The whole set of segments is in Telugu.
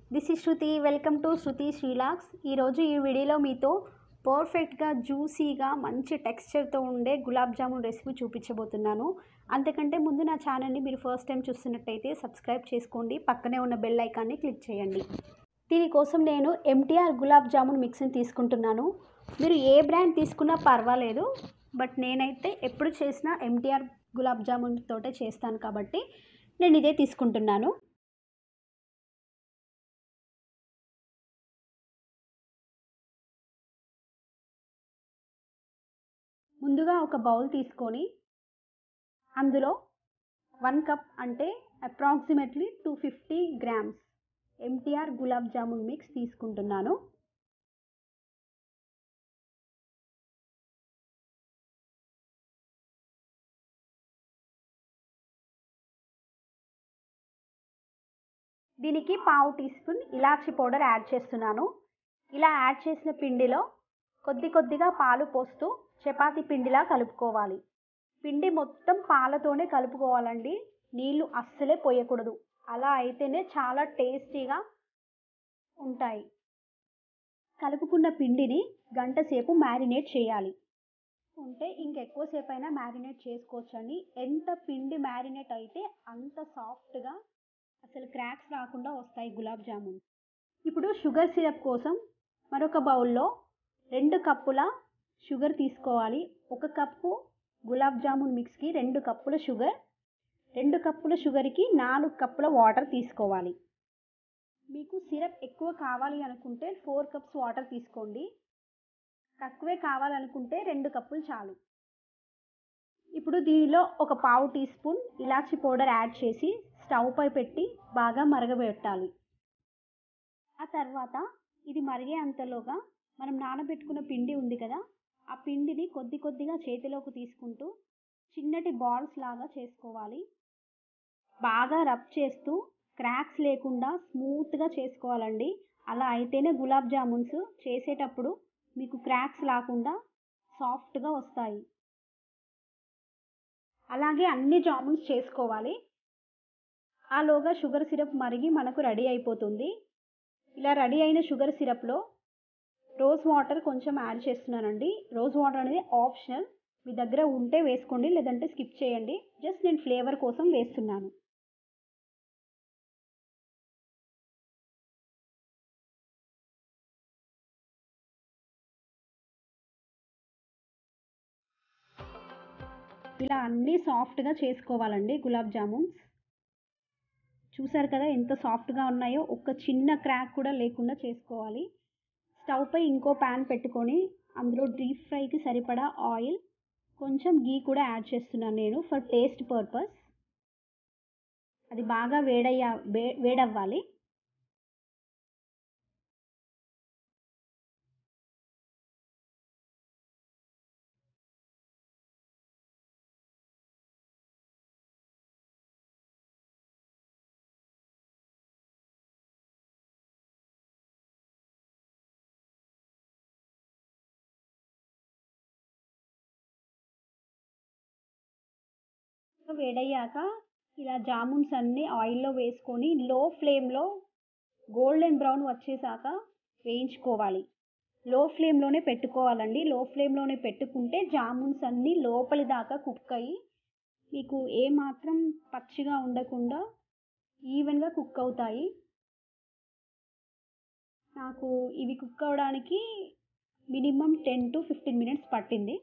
this is Shruti welcome to Shruti శ్రీలాక్స్ ఈరోజు ఈ వీడియోలో మీతో పర్ఫెక్ట్గా జ్యూసీగా మంచి టెక్స్చర్తో ఉండే గులాబ్ జామున్ రెసిపీ చూపించబోతున్నాను అంతకంటే ముందు నా ఛానల్ని మీరు ఫస్ట్ టైం చూస్తున్నట్టయితే సబ్స్క్రైబ్ చేసుకోండి పక్కనే ఉన్న బెల్ ఐకాన్ని క్లిక్ చేయండి దీనికోసం నేను ఎంటీఆర్ గులాబ్ జామున్ మిక్స్ని తీసుకుంటున్నాను మీరు ఏ బ్రాండ్ తీసుకున్నా పర్వాలేదు బట్ నేనైతే ఎప్పుడు చేసినా ఎంటీఆర్ గులాబ్ జామున్ తోటే చేస్తాను కాబట్టి నేను ఇదే తీసుకుంటున్నాను ముందుగా ఒక బౌల్ తీసుకొని అందులో వన్ కప్ అంటే approximately two fifty grams MTR gulab jamun mix తీసుకుంటున్నాను దీనికి పావు టీ స్పూన్ ఇలాచి పౌడర్ యాడ్ చేస్తున్నాను ఇలా యాడ్ చేసిన పిండిలో కొద్ది కొద్దిగా పాలు పోస్తూ చపాతీ పిండిలా కలుపుకోవాలి పిండి మొత్తం పాలతోనే కలుపుకోవాలండి నీళ్లు అస్సలే పోయకూడదు అలా అయితేనే చాలా టేస్టీగా ఉంటాయి కలుపుకున్న పిండిని గంట సేపు మ్యారినేట్ చేయాలి ఉంటే ఇంకెక్కువసేపు అయినా మ్యారినేట్ చేసుకోవచ్చండి ఎంత పిండి మ్యారినేట్ అయితే అంత సాఫ్ట్గా అసలు క్రాక్స్ రాకుండా వస్తాయి గులాబ్ జామున్ ఇప్పుడు షుగర్ సిరప్ కోసం మరొక బౌల్లో రెండు కప్పుల షుగర్ తీసుకోవాలి ఒక కప్పు గులాబ్ జామున్ మిక్స్కి రెండు కప్పుల షుగర్ రెండు కప్పుల షుగర్కి నాలుగు కప్పుల వాటర్ తీసుకోవాలి మీకు సిరప్ ఎక్కువ కావాలి అనుకుంటే ఫోర్ కప్స్ వాటర్ తీసుకోండి తక్కువే కావాలనుకుంటే రెండు కప్పులు చాలు ఇప్పుడు దీనిలో ఒక పావు టీ స్పూన్ ఇలాచి పౌడర్ యాడ్ చేసి స్టవ్ పై పెట్టి బాగా మరగబెట్టాలి ఆ తర్వాత ఇది మరిగే అంతలోగా మనం నానబెట్టుకున్న పిండి ఉంది కదా ఆ పిండిని కొద్ది కొద్దిగా చేతిలోకి తీసుకుంటూ చిన్నటి బాల్స్ లాగా చేసుకోవాలి బాగా రబ్ చేస్తూ క్రాక్స్ లేకుండా స్మూత్గా చేసుకోవాలండి అలా అయితేనే గులాబ్ జామున్స్ చేసేటప్పుడు మీకు క్రాక్స్ రాకుండా సాఫ్ట్గా వస్తాయి అలాగే అన్ని జామున్స్ చేసుకోవాలి ఆలోగా షుగర్ సిరప్ మరిగి మనకు రెడీ అయిపోతుంది ఇలా రెడీ అయిన షుగర్ సిరప్లో రోజ్ వాటర్ కొంచెం యాడ్ చేస్తున్నానండి రోజ్ వాటర్ అనేది ఆప్షనల్ మీ దగ్గర ఉంటే వేసుకోండి లేదంటే స్కిప్ చేయండి జస్ట్ నేను ఫ్లేవర్ కోసం వేస్తున్నాను ఇలా అన్నీ సాఫ్ట్గా చేసుకోవాలండి గులాబ్ జామున్స్ చూసారు కదా ఎంత సాఫ్ట్గా ఉన్నాయో ఒక చిన్న క్రాక్ కూడా లేకుండా చేసుకోవాలి స్టవ్ పై ఇంకో ప్యాన్ పెట్టుకొని అందులో డీప్ ఫ్రైకి సరిపడా ఆయిల్ కొంచెం గీ కూడా యాడ్ చేస్తున్నాను నేను ఫర్ టేస్ట్ పర్పస్ అది బాగా వేడయ్యా వే వేడవ్వాలి వేడయ్యాక ఇలా జామున్స్ అన్నీ ఆయిల్లో వేసుకొని లో ఫ్లేమ్లో గోల్డెన్ బ్రౌన్ వచ్చేసాక వేయించుకోవాలి లో ఫ్లేమ్లోనే పెట్టుకోవాలండి లో ఫ్లేమ్లోనే పెట్టుకుంటే జామున్స్ అన్నీ లోపలి దాకా కుక్ అయ్యి మీకు ఏమాత్రం పచ్చిగా ఉండకుండా ఈవెన్గా కుక్ అవుతాయి నాకు ఇవి కుక్ అవడానికి minimum ten to fifteen minutes పట్టింది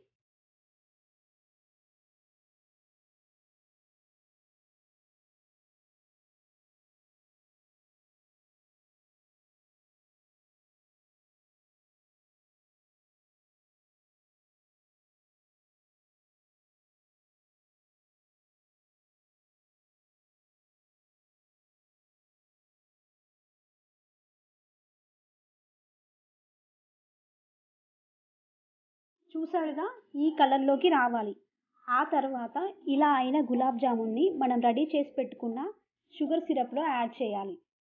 చూసారుగా ఈ కలర్లోకి రావాలి ఆ తర్వాత ఇలా అయిన గులాబ్ జామున్ని మనం రెడీ చేసి పెట్టుకున్న షుగర్ సిరప్లో యాడ్ చేయాలి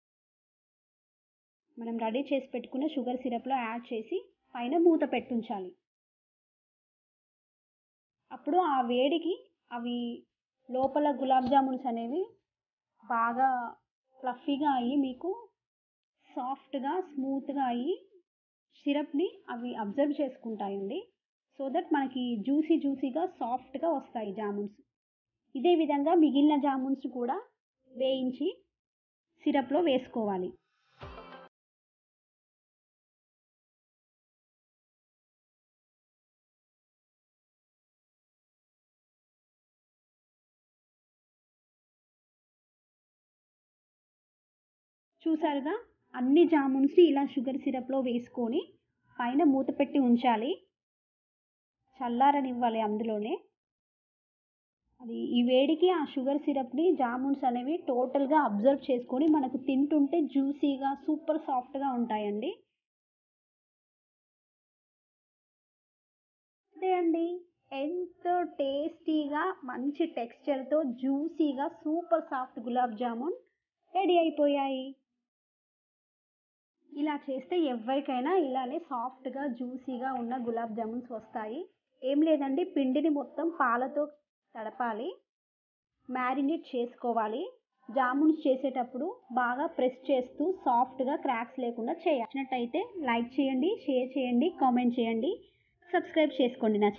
మనం రెడీ చేసి పెట్టుకున్న షుగర్ సిరప్లో యాడ్ చేసి పైన మూత పెట్టుంచాలి అప్పుడు ఆ వేడికి అవి లోపల గులాబ్ జామున్స్ అనేవి బాగా ఫ్లఫీగా అయ్యి మీకు సాఫ్ట్గా స్మూత్గా అయ్యి సిరప్ని అవి అబ్జర్వ్ చేసుకుంటాయండి సో దట్ మనకి జ్యూసీ జ్యూసీగా సాఫ్ట్గా వస్తాయి జామున్స్ ఇదే విధంగా మిగిలిన జామున్స్ కూడా వేయించి సిరప్లో వేసుకోవాలి చూసారుగా అన్ని జామున్స్ని ఇలా షుగర్ సిరప్లో వేసుకొని పైన మూత పెట్టి ఉంచాలి చల్లారనివ్వాలి అందులోనే అది ఈ వేడికి ఆ షుగర్ సిరప్ని జామున్స్ అనేవి టోటల్గా అబ్జర్వ్ చేసుకొని మనకు తింటుంటే జ్యూసీగా సూపర్ సాఫ్ట్గా ఉంటాయండి అదే అండి ఎంతో టేస్టీగా మంచి టెక్స్చర్తో జ్యూసీగా super soft gulab jamun ready అయిపోయాయి ఇలా చేస్తే ఎవరికైనా ఇలానే సాఫ్ట్గా జ్యూసీగా ఉన్న గులాబ్ జామున్స్ వస్తాయి ఏం లేదండి పిండిని మొత్తం పాలతో తడపాలి మ్యారినేట్ చేసుకోవాలి జామున్స్ చేసేటప్పుడు బాగా ప్రెస్ చేస్తూ సాఫ్ట్గా క్రాక్స్ లేకుండా చేయాల్సినట్టయితే లైక్ చేయండి షేర్ చేయండి కామెంట్ చేయండి సబ్స్క్రైబ్ చేసుకోండి నా